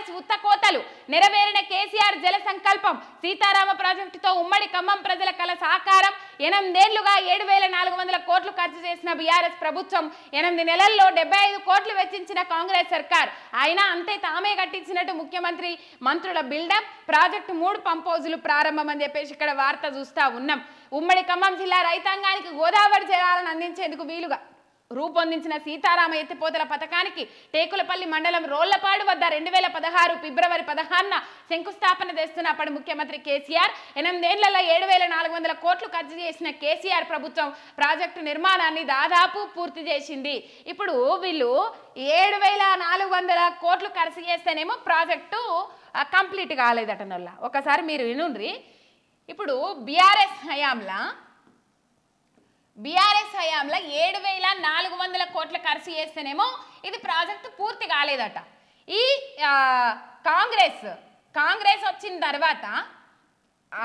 కాంగ్రెస్ ఉత్త కోతలు నెరవేరిన కేసీఆర్ జల సంకల్పం సీతారామ ప్రాజెక్టుతో ఉమ్మడి ఖమ్మం ప్రజల కల సాకారం ఎనిమిదేళ్లుగా ఏడు వేల నాలుగు వందల కోట్లు ఖర్చు చేసిన బీఆర్ఎస్ ప్రభుత్వం ఎనిమిది నెలల్లో డెబ్బై ఐదు కోట్లు వెచ్చించిన కాంగ్రెస్ సర్కార్ అయినా అంతే తామే కట్టించినట్టు ముఖ్యమంత్రి మంత్రుల బిల్డప్ ప్రాజెక్టు మూడు పంపోజులు ప్రారంభం అని చెప్పేసి ఇక్కడ వార్త చూస్తా ఉన్నాం ఉమ్మడి ఖమ్మం జిల్లా రైతాంగానికి గోదావరి జలాలను అందించేందుకు వీలుగా రూపొందించిన సీతారామ ఎత్తిపోతల పథకానికి టేకులపల్లి మండలం రోళ్లపాడు వద్ద రెండు వేల పదహారు ఫిబ్రవరి పదహారున శంకుస్థాపన చేస్తున్న అప్పటి ముఖ్యమంత్రి కేసీఆర్ ఎనిమిదేళ్లలో ఏడు వేల నాలుగు వందల కోట్లు ఖర్చు చేసిన కేసీఆర్ ప్రభుత్వం ప్రాజెక్టు నిర్మాణాన్ని దాదాపు పూర్తి చేసింది ఇప్పుడు వీళ్ళు ఏడు వేల నాలుగు వందల కోట్లు ఖర్చు చేస్తేనేమో ప్రాజెక్టు ఆ, కంప్లీట్ కాలేదట నల్ల ఒకసారి మీరు వినుండ్రి ఇప్పుడు బీఆర్ఎస్ హయాంలా బీఆర్ఎస్ హయాంలో ఏడు వేల నాలుగు వందల కోట్ల ఖర్చు చేస్తేనేమో ఇది ప్రాజెక్టు పూర్తి కాలేదట ఈ ఆ, కాంగ్రెస్ కాంగ్రెస్ వచ్చిన తర్వాత ఆ,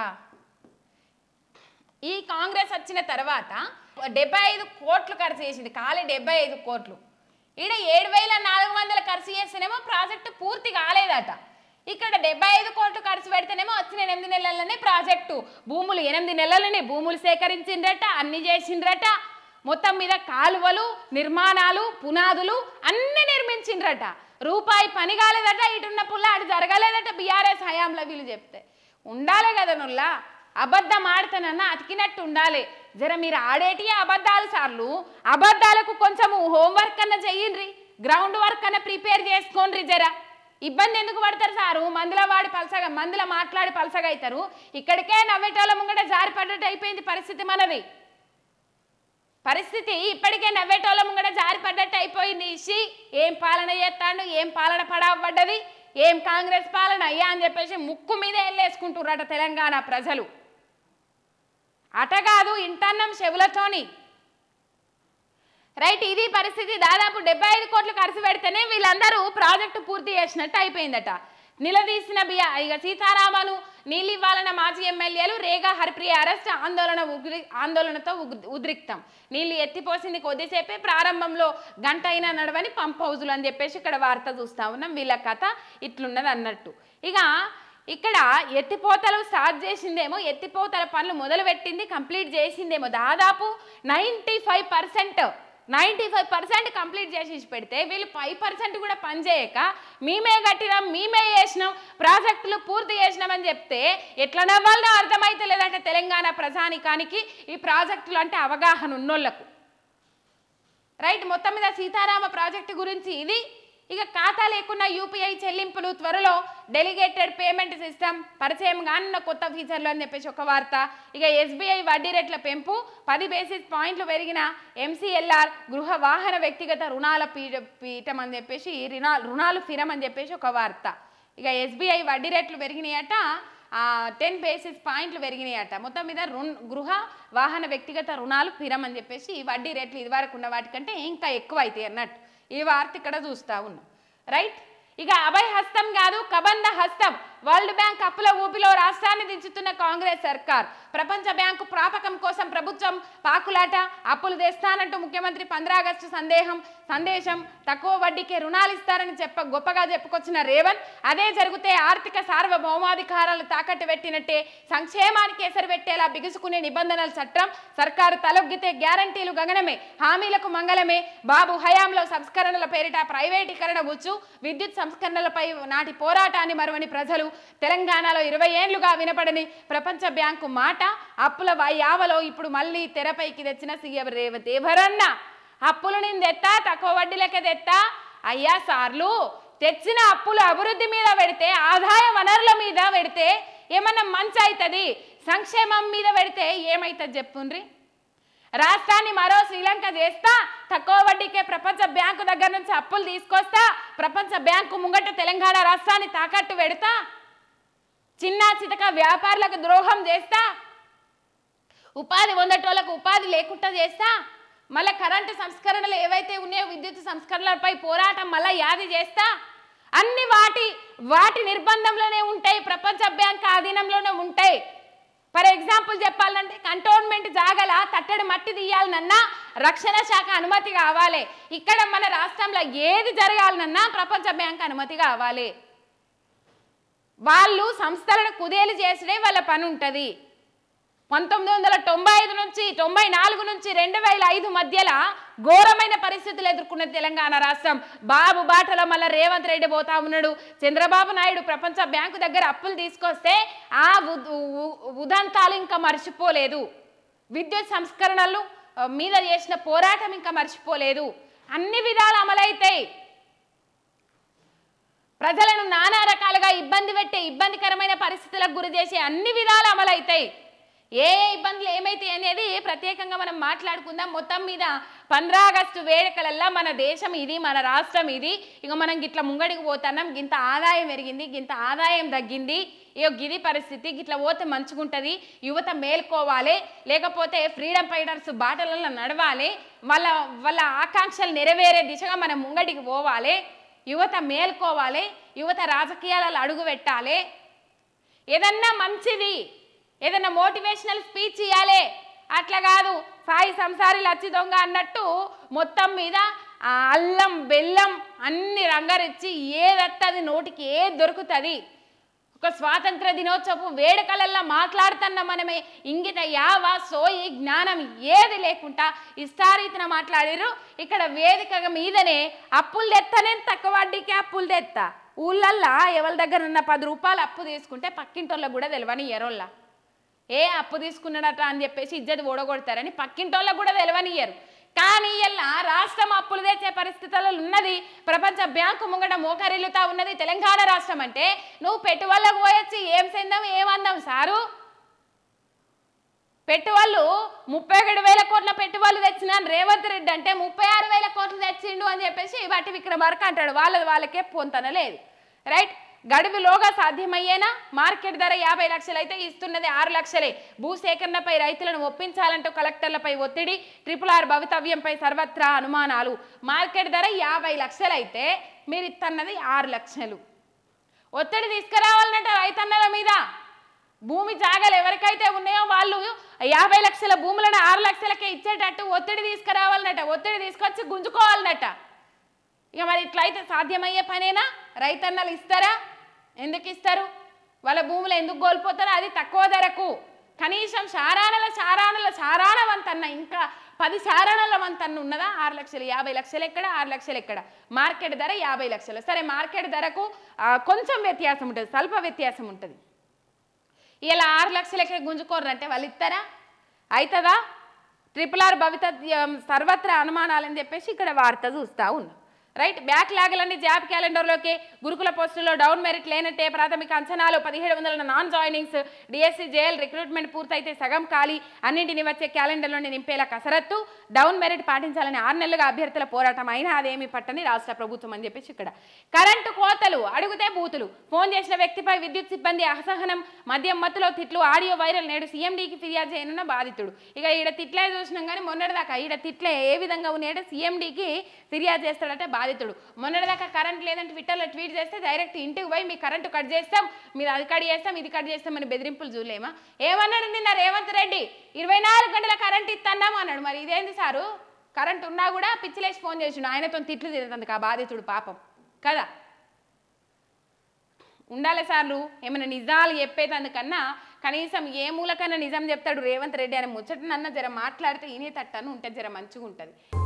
ఈ కాంగ్రెస్ వచ్చిన తర్వాత డెబ్బై ఐదు కోట్లు ఖర్చు చేసింది ఖాళీ డెబ్బై ఐదు కోట్లు ఈడ ఏడు వేల నాలుగు వందల ఖర్చు చేస్తేనేమో ప్రాజెక్టు పూర్తి కాలేదట ఇక్కడ డెబ్బై ఐదు కోట్లు ఖర్చు పెడితేనేమో వచ్చిన ఎనిమిది నెలలనే ప్రాజెక్టు భూములు ఎనిమిది నెలలనే భూములు సేకరించిండ్రట అన్ని చేసిండ్రట మొత్తం మీద కాలువలు నిర్మాణాలు పునాదులు అన్ని నిర్మించిండ్రట రూపాయి పని కాలేదట ఇటున్న పుల్ల అటు జరగలేదట బీఆర్ఎస్ హయాంలో వీళ్ళు చెప్తే ఉండాలి కదా నుల్లా అబద్ధం ఆడితేనన్నా అతికినట్టు ఉండాలి జర మీరు ఆడేటి అబద్ధాలు సార్లు అబద్ధాలకు కొంచెము హోంవర్క్ అన్న చెయ్యండ్రి గ్రౌండ్ వర్క్ అన్న ప్రిపేర్ చేసుకోండి జర ఇబ్బంది ఎందుకు పడతారు సారు మందుల వాడి పలసగా మందుల మాట్లాడి పలసగా అవుతారు ఇక్కడికే నవ్వేటోళ్ళ ముంగట జారి పడ్డట్టు అయిపోయింది పరిస్థితి మనది పరిస్థితి ఇప్పటికే నవ్వేటోళ్ళ ముంగట జారి పడ్డట్టు అయిపోయింది ఇషి ఏం పాలన చేస్తాడు ఏం పాలన పడవడ్డది ఏం కాంగ్రెస్ పాలన అయ్యా అని చెప్పేసి ముక్కు మీదే వెళ్ళేసుకుంటున్నారట తెలంగాణ ప్రజలు అట కాదు ఇంటన్నం చెవులతోని రైట్ ఇది పరిస్థితి దాదాపు డెబ్బై ఐదు కోట్లు ఖర్చు పెడితేనే వీళ్ళందరూ ప్రాజెక్టు పూర్తి చేసినట్టు అయిపోయిందట నిలదీసిన బియ్య ఇక సీతారామను నీళ్ళు ఇవ్వాలన్న మాజీ ఎమ్మెల్యేలు రేగా హరిప్రియ అరెస్ట్ ఆందోళన ఉగ్రి ఆందోళనతో ఉగ్- ఉద్రిక్తం నీళ్లు ఎత్తిపోసింది కొద్దిసేపే ప్రారంభంలో గంట అయినా నడవని పంప్ హౌజులు అని చెప్పేసి ఇక్కడ వార్త చూస్తా ఉన్నాం వీళ్ళ కథ ఇట్లున్నది అన్నట్టు ఇక ఇక్కడ ఎత్తిపోతలు స్టార్ట్ చేసిందేమో ఎత్తిపోతల పనులు మొదలు పెట్టింది కంప్లీట్ చేసిందేమో దాదాపు ninety five percent ninety five percent complete చేసి పెడితే వీళ్ళు ఫైవ్ పర్సెంట్ కూడా పని చేయక మేమే కట్టినాం మేమే చేసినాం ప్రాజెక్టులు పూర్తి చేసినామని చెప్తే ఎట్లా నవ్వాలో అర్థమైతే లేదంటే తెలంగాణ ప్రజానికానికి ఈ ప్రాజెక్టులు అంటే అవగాహన ఉన్నోళ్లకు రైట్ మొత్తం మీద సీతారామ ప్రాజెక్టు గురించి ఇది ఇక ఖాతా లేకున్నా యూపీఐ చెల్లింపులు త్వరలో డెలిగేటెడ్ పేమెంట్ సిస్టమ్ పరిచయం కానున్న కొత్త ఫీచర్లు అని చెప్పేసి ఒక వార్త ఇక ఎస్బీఐ వడ్డీ రేట్ల పెంపు పది బేసిస్ పాయింట్లు పెరిగిన ఎంసీఎల్ఆర్ గృహ వాహన వ్యక్తిగత రుణాల పీఠ పీఠం అని చెప్పేసి రుణా రుణాలు ఫిరం అని చెప్పేసి ఒక వార్త ఇక ఎస్బీఐ వడ్డీ రేట్లు పెరిగినాయట టెన్ బేసిస్ పాయింట్లు పెరిగినాయట మొత్తం మీద రుణ గృహ వాహన వ్యక్తిగత రుణాలు ఫిరం అని చెప్పేసి ఈ వడ్డీ రేట్లు ఇదివరకు ఉన్న వాటికంటే ఇంకా ఎక్కువ అవుతాయి అన్నట్టు ఈ వార్త ఇక్కడ చూస్తా ఉన్నాం రైట్ ఇక అభయ హస్తం కాదు కబంధ హస్తం వరల్డ్ బ్యాంక్ అప్పుల ఊపిలో రాష్ట్రాన్ని దించుతున్న కాంగ్రెస్ సర్కార్ ప్రపంచ బ్యాంకు ప్రాపకం కోసం ప్రభుత్వం పాకులాట అప్పులు తెస్తానంటూ ముఖ్యమంత్రి ఆగస్టు సందేహం సందేశం తక్కువ వడ్డీకే రుణాలు ఇస్తారని చెప్ప గొప్పగా చెప్పుకొచ్చిన రేవంత్ అదే జరిగితే ఆర్థిక సార్వభౌమాధికారాలు తాకట్టు పెట్టినట్టే సంక్షేమానికి ఎసరు పెట్టేలా బిగుసుకునే నిబంధనల చట్టం సర్కారు తలొగ్గితే గ్యారంటీలు గగనమే హామీలకు మంగళమే బాబు హయాంలో సంస్కరణల పేరిట ప్రైవేటీకరణ వచ్చు విద్యుత్ సంస్కరణలపై నాటి పోరాటాన్ని మరువని ప్రజలు తెలంగాణలో ఇరవై ఏళ్లుగా వినపడని ప్రపంచ బ్యాంకు మాట అప్పుల యావలో ఇప్పుడు మళ్ళీ తెరపైకి తెచ్చిన సీఎం రేవంత్ ఎవరన్నా అప్పులు నేను తెత్తా తక్కువ వడ్డీలకే తెత్తా అయ్యా సార్లు తెచ్చిన అప్పులు అభివృద్ధి మీద పెడితే ఆదాయ వనరుల మీద పెడితే ఏమన్నా మంచి అవుతుంది సంక్షేమం మీద పెడితే ఏమవుతుంది చెప్పుండ్రి రాష్ట్రాన్ని మరో శ్రీలంక చేస్తా తక్కువ వడ్డీకే ప్రపంచ బ్యాంకు దగ్గర నుంచి అప్పులు తీసుకొస్తా ప్రపంచ బ్యాంకు ముంగట తెలంగాణ రాష్ట్రాన్ని తాకట్టు పెడతా చిన్న చితక వ్యాపారులకు ద్రోహం చేస్తా ఉపాధి పొందటోళ్ళకు ఉపాధి లేకుండా చేస్తా మళ్ళీ కరెంటు సంస్కరణలు ఏవైతే ఉన్నాయో విద్యుత్ సంస్కరణలపై పోరాటం మళ్ళీ యాది చేస్తా అన్ని వాటి వాటి నిర్బంధంలోనే ఉంటాయి ప్రపంచ బ్యాంక్ ఆధీనంలోనే ఉంటాయి ఫర్ ఎగ్జాంపుల్ చెప్పాలంటే కంటోన్మెంట్ జాగల తట్టడి మట్టి తీయాలనన్నా రక్షణ శాఖ అనుమతి కావాలి ఇక్కడ మన రాష్ట్రంలో ఏది జరగాలనన్నా ప్రపంచ బ్యాంక్ అనుమతి కావాలి వాళ్ళు సంస్థలను కుదేలు చేసుడే వాళ్ళ పని ఉంటుంది పంతొమ్మిది వందల తొంభై ఐదు నుంచి తొంభై నాలుగు నుంచి రెండు వేల ఐదు మధ్యలో ఘోరమైన పరిస్థితులు ఎదుర్కొన్న తెలంగాణ రాష్ట్రం బాబు బాటలో మళ్ళీ రేవంత్ రెడ్డి పోతా ఉన్నాడు చంద్రబాబు నాయుడు ప్రపంచ బ్యాంకు దగ్గర అప్పులు తీసుకొస్తే ఆ ఉద్- ఉ- ఉదంతాలు ఇంకా మర్చిపోలేదు విద్యుత్ సంస్కరణలు ఆ, మీద చేసిన పోరాటం ఇంకా మర్చిపోలేదు అన్ని విధాలు అమలైతాయి ప్రజలను నానా రకాలుగా ఇబ్బంది పెట్టే ఇబ్బందికరమైన పరిస్థితులకు గురి చేసే అన్ని విధాలు అమలవుతాయి ఏ ఏ ఇబ్బందులు ఏమైతాయి అనేది ప్రత్యేకంగా మనం మాట్లాడుకుందాం మొత్తం మీద పంద్రా ఆగస్టు వేడుకలల్లా మన దేశం ఇది మన రాష్ట్రం ఇది ఇక మనం గిట్ల ముంగడికి పోతున్నాం గింత ఆదాయం పెరిగింది గింత ఆదాయం తగ్గింది ఇక గిది పరిస్థితి గిట్ల పోతే మంచుకుంటుంది యువత మేల్కోవాలి లేకపోతే ఫ్రీడమ్ ఫైటర్స్ బాటలలో నడవాలి వాళ్ళ వాళ్ళ ఆకాంక్షలు నెరవేరే దిశగా మనం ముంగడికి పోవాలి యువత మేల్కోవాలి యువత రాజకీయాలలో అడుగు పెట్టాలి ఏదన్నా మంచిది ఏదన్నా మోటివేషనల్ స్పీచ్ ఇవ్వాలి అట్లా కాదు సాయి సంసారి లచ్చి దొంగ అన్నట్టు మొత్తం మీద ఆ అల్లం బెల్లం అన్ని రంగరిచ్చి ఏదత్తది నోటికి ఏది దొరుకుతుంది ఒక స్వాతంత్ర దినోత్సవం వేడుకలల్లో మాట్లాడుతున్న మనమే ఇంగిత యావ సోయి జ్ఞానం ఏది లేకుండా ఇష్టారీతిన మాట్లాడారు ఇక్కడ వేదిక మీదనే అప్పులు తెత్తనే తక్కువ వడ్డీకి అప్పులు తెత్తా ఊళ్ళల్లా ఎవరి దగ్గర ఉన్న పది రూపాయలు అప్పు తీసుకుంటే పక్కింటోళ్ళకి కూడా తెలియని ఎరోళ్ళ ఏ అప్పు తీసుకున్నాడట అని చెప్పేసి ఇజ్జత్ ఓడగొడతారని పక్కింటోళ్ళకు కూడా తెలియనియ్యరు కానీ ఇలా రాష్ట్రం అప్పులు తెచ్చే పరిస్థితులలో ఉన్నది ప్రపంచ బ్యాంకు ముంగట మోకరిల్లుతా ఉన్నది తెలంగాణ రాష్ట్రం అంటే నువ్వు పెట్టుబడులకు పోయొచ్చి ఏం చెందాం ఏమన్నాం సారు పెట్టుబడులు ముప్పై ఒకటి వేల కోట్ల పెట్టుబడులు తెచ్చిన రేవంత్ రెడ్డి అంటే ముప్పై ఆరు వేల కోట్లు తెచ్చిండు అని చెప్పేసి బట్టి విక్రమార్క అంటాడు వాళ్ళది వాళ్ళకే పొంతన లేదు రైట్ గడువులోగా సాధ్యమయ్యేనా మార్కెట్ ధర యాభై లక్షలు అయితే ఇస్తున్నది ఆరు లక్షలే భూసేకరణపై రైతులను ఒప్పించాలంటూ కలెక్టర్లపై ఒత్తిడి ట్రిపుల్ ఆర్ భవితవ్యంపై సర్వత్రా అనుమానాలు మార్కెట్ ధర యాభై లక్షలు అయితే మీరు ఇస్తున్నది ఆరు లక్షలు ఒత్తిడి తీసుకురావాలన్నట రైతన్నల మీద భూమి జాగాలు ఎవరికైతే ఉన్నాయో వాళ్ళు యాభై లక్షల భూములను ఆరు లక్షలకే ఇచ్చేటట్టు ఒత్తిడి తీసుకురావాలన్నట ఒత్తిడి తీసుకొచ్చి గుంజుకోవాలన్నట ఇక మరి ఇట్లయితే సాధ్యమయ్యే పనేనా రైతన్నలు ఇస్తారా ఎందుకు ఇస్తారు వాళ్ళ భూములు ఎందుకు కోల్పోతారో అది తక్కువ ధరకు కనీసం శారాణల శారాణల శారాణ వంతన్న ఇంకా పది శారాణల వంతన్న ఉన్నదా ఆరు లక్షలు యాభై లక్షలు ఎక్కడ ఆరు లక్షలు ఎక్కడ మార్కెట్ ధర యాభై లక్షలు సరే మార్కెట్ ధరకు ఆ, కొంచెం వ్యత్యాసం ఉంటుంది స్వల్ప వ్యత్యాసం ఉంటుంది ఇలా ఆరు లక్షలకే గుంజుకోరంటే వాళ్ళు ఇస్తారా అవుతుందా ట్రిపుల్ ఆర్ భవిత సర్వత్రా అనుమానాలని చెప్పేసి ఇక్కడ వార్త చూస్తూ ఉన్నాం రైట్ బ్యాక్ లాగలన్నీ జాబ్ క్యాలెండర్లోకి గురుకుల పోస్టుల్లో డౌన్ మెరిట్ లేనట్టే ప్రాథమిక అంచనాలు పదిహేడు వందల non joinings DSC JL recruitment పూర్తయితే సగం ఖాళీ అన్నింటిని వచ్చే క్యాలెండర్లోని నింపేలా కసరత్తు డౌన్ మెరిట్ పాటించాలని ఆరు నెలలుగా అభ్యర్థుల పోరాటం అయినా అదేమి పట్టని రాష్ట్ర ప్రభుత్వం అని చెప్పేసి ఇక్కడ కరెంటు కోతలు అడుగుతే బూతులు ఫోన్ చేసిన వ్యక్తిపై విద్యుత్ సిబ్బంది అసహనం మద్యం మత్తులో తిట్లు ఆడియో వైరల్ నేడు సీఎండీకి ఫిర్యాదు చేయనున్న బాధితుడు ఇక ఈడ తిట్లే చూసినాం కానీ మొన్నటిదాకా ఈడ తిట్లే ఏ విధంగా ఉన్నాయంటే సీఎండీకి ఫిర్యాదు చేస్తాడంటే బాధితుడు మొన్నటిదాకా కరెంట్ లేదంటే ట్విట్టర్లో ట్వీట్ చేస్తే డైరెక్ట్ ఇంటికి పోయి మీ కరెంటు కట్ చేస్తాం మీరు అది కట్ చేస్తాం ఇది కట్ చేస్తామని బెదిరింపులు చూడలేమా ఏమన్నాడు నిన్న రేవంత్ రెడ్డి ఇరవై నాలుగు గంటల కరెంట్ ఇస్తున్నాం అన్నాడు మరి ఇదేంది సారు కరెంట్ ఉన్నా కూడా పిచ్చిలేసి ఫోన్ చేసిండు ఆయనతో తిట్లు తిరుగుతుంది ఆ బాధితుడు పాపం కదా ఉండాలి సార్లు ఏమైనా నిజాలు చెప్పేటందుకన్నా కనీసం ఏ మూలకన్నా నిజం చెప్తాడు రేవంత్ రెడ్డి అని ముచ్చటనన్నా జర మాట్లాడితే ఈనే తట్టను ఉంటే జర మంచిగా ఉంటుంది